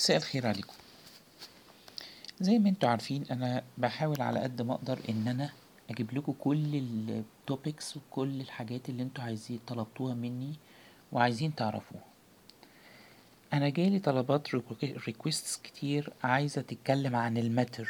مساء الخير عليكم زي ما انتوا عارفين انا بحاول على قد ما اقدر ان انا اجيب لكم كل التوبكس وكل الحاجات اللي انتوا عايزين طلبتوها مني وعايزين تعرفوها انا جالي طلبات ريكويستس كتير عايزة تتكلم عن الماتر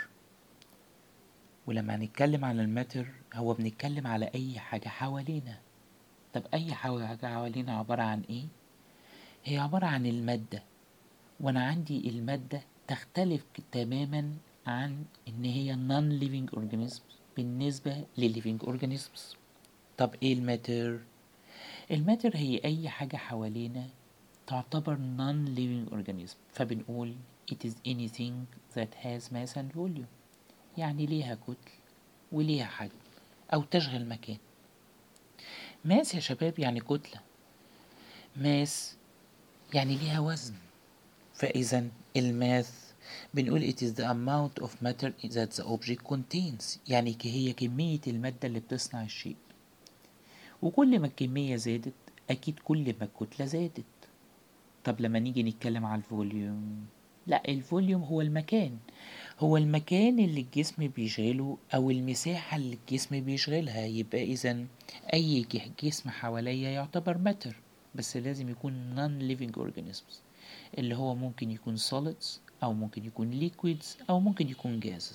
ولما هنتكلم عن الماتر هو بنتكلم على اي حاجة حوالينا طب اي حاجة حوالينا عبارة عن ايه هي عبارة عن المادة وانا عندي المادة تختلف تماما عن ان هي non living organisms بالنسبة ل living organisms طب ايه الماتر الماتر هي اي حاجة حوالينا تعتبر non living organism فبنقول it is anything that has mass and volume يعني ليها كتل وليها حجم او تشغل مكان ماس يا شباب يعني كتلة ماس يعني ليها وزن فإذا الماث بنقول it is the amount of matter that the object contains يعني هي كمية المادة اللي بتصنع الشيء وكل ما الكمية زادت أكيد كل ما الكتلة زادت طب لما نيجي نتكلم على الفوليوم لا الفوليوم هو المكان هو المكان اللي الجسم بيشغله أو المساحة اللي الجسم بيشغلها يبقى إذا أي جسم حواليا يعتبر ماتر بس لازم يكون non living organisms اللي هو ممكن يكون solids أو ممكن يكون liquids أو ممكن يكون gases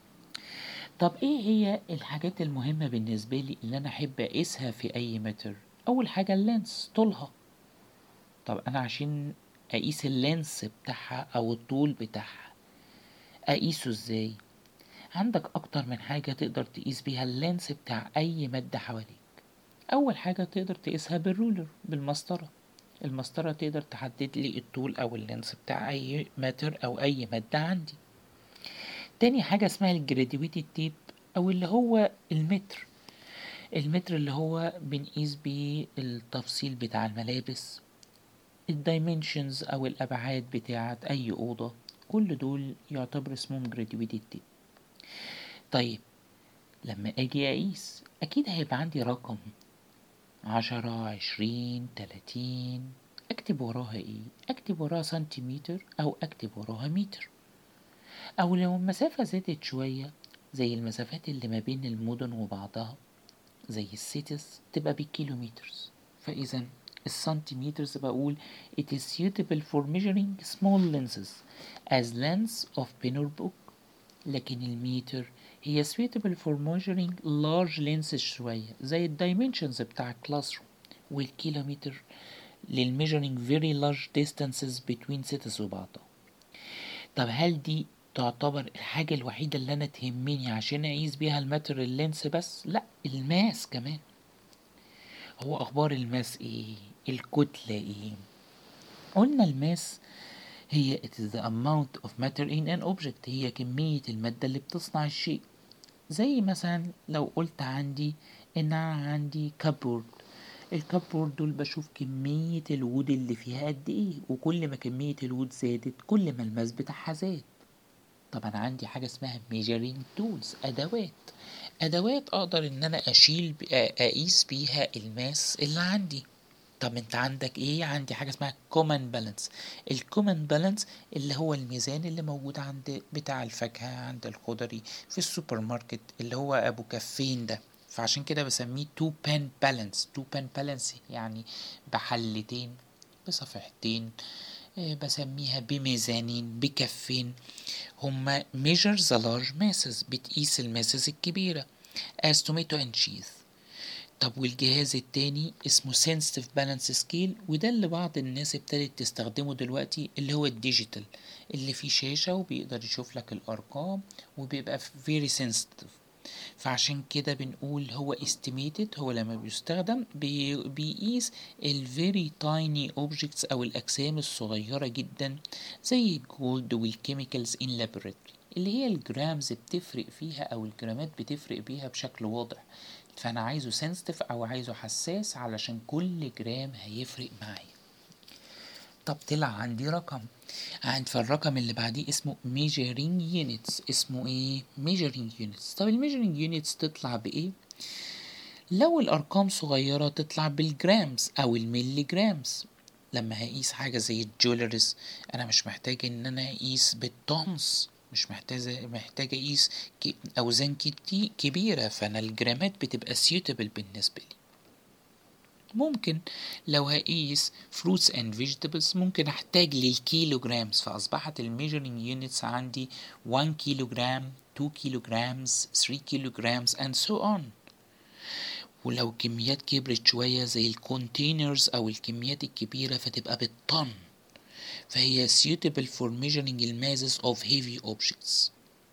طب إيه هي الحاجات المهمة بالنسبة لي اللي أنا أحب أقيسها في أي متر أول حاجة اللينس طولها طب أنا عشان أقيس اللينس بتاعها أو الطول بتاعها أقيسه إزاي عندك أكتر من حاجة تقدر تقيس بيها اللينس بتاع أي مادة حواليك أول حاجة تقدر تقيسها بالرولر بالمسطرة المسطرة تقدر تحدد لي الطول أو اللينس بتاع أي ماتر أو أي مادة عندي تاني حاجة اسمها الجراديويتد تيب أو اللي هو المتر المتر اللي هو بنقيس بيه التفصيل بتاع الملابس الدايمنشنز أو الأبعاد بتاعة أي أوضة كل دول يعتبر اسمهم جراديويتد تيب طيب لما أجي أقيس أكيد هيبقى عندي رقم عشرة عشرين تلاتين اكتب وراها ايه اكتب وراها سنتيمتر او اكتب وراها متر او لو المسافة زادت شوية زي المسافات اللي ما بين المدن وبعضها زي السيتس تبقى بالكيلومترز فاذا السنتيمترز بقول it is suitable for measuring small lenses as lengths of pen or book لكن المتر هي suitable for measuring large lenses شوية زي الدايمنشنز بتاع الكلاس روم والكيلومتر للميجرينج very large distances between cities وبعضها طب هل دي تعتبر الحاجة الوحيدة اللي أنا تهمني عشان أقيس بيها الماتر اللينس بس؟ لأ الماس كمان هو أخبار الماس إيه؟ الكتلة إيه؟ قلنا الماس هي it is the amount of matter in an object هي كمية المادة اللي بتصنع الشيء زي مثلا لو قلت عندي ان انا عندي كابورد الكابورد دول بشوف كمية الوود اللي فيها قد ايه وكل ما كمية الوود زادت كل ما الماس بتاعها زاد طب انا عندي حاجة اسمها measuring tools ادوات ادوات اقدر ان انا اشيل اقيس بيها الماس اللي عندي طب انت عندك ايه عندي حاجه اسمها كومن بالانس الكومن بالانس اللي هو الميزان اللي موجود عند بتاع الفاكهه عند الخضري في السوبر ماركت اللي هو ابو كفين ده فعشان كده بسميه تو بان بالانس تو بان بالانس يعني بحلتين بصفحتين بسميها بميزانين بكفين هما measure the large masses بتقيس الماسز الكبيرة as tomato and cheese طب والجهاز التاني اسمه sensitive balance scale وده اللي بعض الناس ابتدت تستخدمه دلوقتي اللي هو الديجيتال اللي فيه شاشة وبيقدر يشوف لك الأرقام وبيبقى very sensitive فعشان كده بنقول هو estimated هو لما بيستخدم بي بيقيس ال very tiny objects أو الأجسام الصغيرة جدا زي الجولد والكيميكالز in laboratory اللي هي الجرامز بتفرق فيها أو الجرامات بتفرق بيها بشكل واضح فانا عايزه سنسيتيف او عايزه حساس علشان كل جرام هيفرق معايا طب طلع عندي رقم عند فالرقم اللي بعديه اسمه measuring units اسمه ايه measuring units طب الميجرينج units تطلع بايه لو الارقام صغيرة تطلع بالجرامز او الملي جرامز لما هقيس حاجة زي الجولرز انا مش محتاج ان انا اقيس بالتونس مش محتاج محتاج اقيس ك- اوزان كتي كبيرة فانا الجرامات بتبقى suitable بالنسبة لي ممكن لو هقيس fruits and vegetables ممكن احتاج للكيلوغرامز فاصبحت الميجرنج يونتس عندي 1 كيلوغرام 2 كيلوغرامز 3 كيلوغرامز and so on ولو كميات كبرت شوية زي الكونتينرز أو الكميات الكبيرة فتبقى بالطن فهي suitable for measuring the masses of heavy objects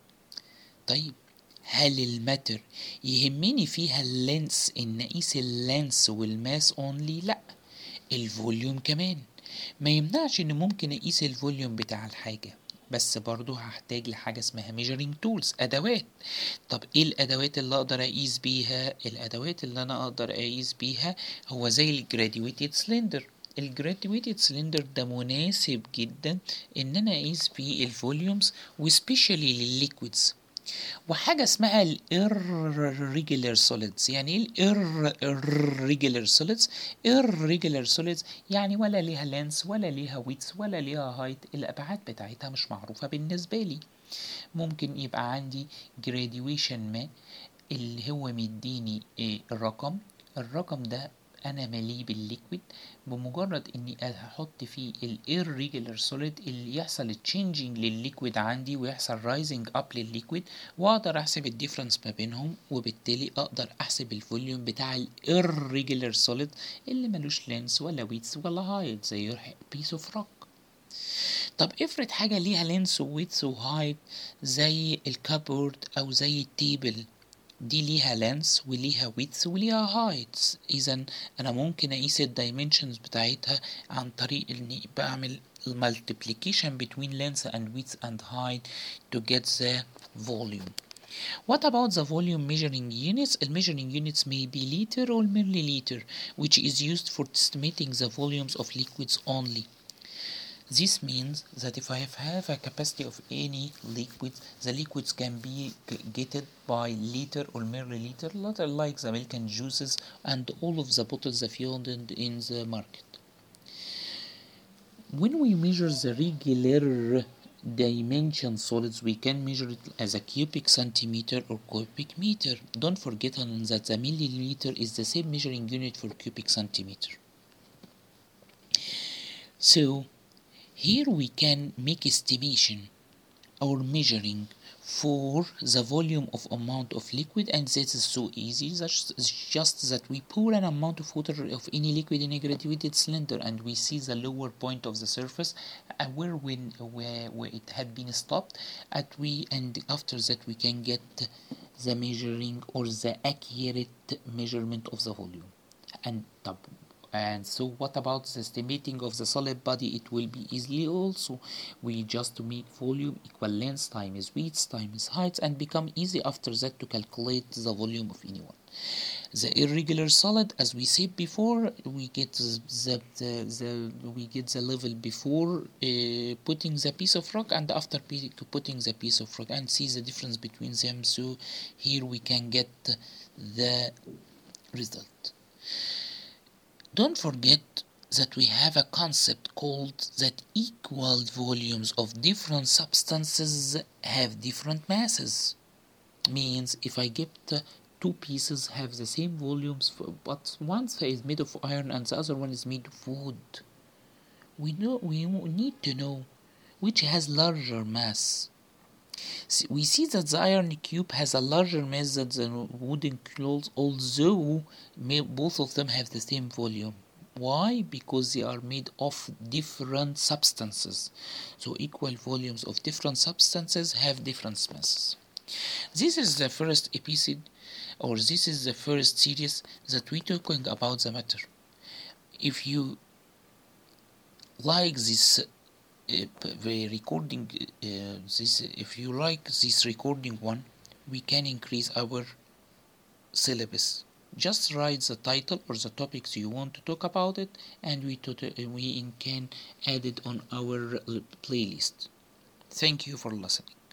طيب هل الماتر يهمني فيها اللينس ان اقيس اللينس والماس اونلي لا الفوليوم كمان ما يمنعش ان ممكن اقيس الفوليوم بتاع الحاجة بس برضو هحتاج لحاجة اسمها measuring tools ادوات طب ايه الادوات اللي اقدر اقيس بيها الادوات اللي انا اقدر اقيس بيها هو زي الجراديويتد سلندر الجراديويتد سلندر ده مناسب جدا ان انا اقيس بيه الفوليومز وسبيشالي للليكويدز وحاجة اسمها ال irregular solids يعني ايه ال irregular solids irregular solids يعني ولا ليها لينس ولا ليها ويتس ولا ليها هايت الأبعاد بتاعتها مش معروفة بالنسبة لي ممكن يبقى عندي graduation ما اللي هو مديني إيه الرقم الرقم ده انا ماليه بالليكويد بمجرد اني هحط فيه ال irregular solid اللي يحصل changing للليكويد عندي ويحصل rising up للليكويد واقدر احسب الديفرنس ما بينهم وبالتالي اقدر احسب الفوليوم بتاع ال irregular solid اللي ملوش لينس ولا ويتس ولا هايت زي بيس اوف روك طب افرض حاجة ليها لينس وويتس وهايت زي الكابورد او زي التيبل دي ليها لينس وليها ويتس وليها هايتس اذا انا ممكن اقيس الدايمنشنز بتاعتها عن طريق اني بعمل multiplication between length and width and height to get the volume What about the volume measuring units? The measuring units may be liter or milliliter, which is used for estimating the volumes of liquids only. This means that if I have a capacity of any liquid, the liquids can be gated by liter or milliliter, liter like the milk and juices and all of the bottles found in, in the market. When we measure the regular dimension solids, we can measure it as a cubic centimeter or cubic meter. Don't forget that the milliliter is the same measuring unit for cubic centimeter. So, here we can make estimation or measuring for the volume of amount of liquid and this is so easy that's just that we pour an amount of water of any liquid in a graduated cylinder and we see the lower point of the surface uh, where when where, where it had been stopped at we and after that we can get the measuring or the accurate measurement of the volume and طب and so what about the estimating of the solid body it will be easily also we just make volume equal length times width times height and become easy after that to calculate the volume of any one the irregular solid as we said before we get the, the, the we get the level before uh, putting the piece of rock and after putting the piece of rock and see the difference between them so here we can get the result don't forget that we have a concept called that equal volumes of different substances have different masses. Means if I get two pieces have the same volumes, but one is made of iron and the other one is made of wood. We know we need to know which has larger mass. We see that the iron cube has a larger mass than the wooden cubes, although both of them have the same volume. Why? Because they are made of different substances. So equal volumes of different substances have different masses. This is the first episode, or this is the first series that we talking about the matter. If you like this uh, the recording uh, this if you like this recording one we can increase our syllabus just write the title or the topics you want to talk about it and we to, we can add it on our playlist thank you for listening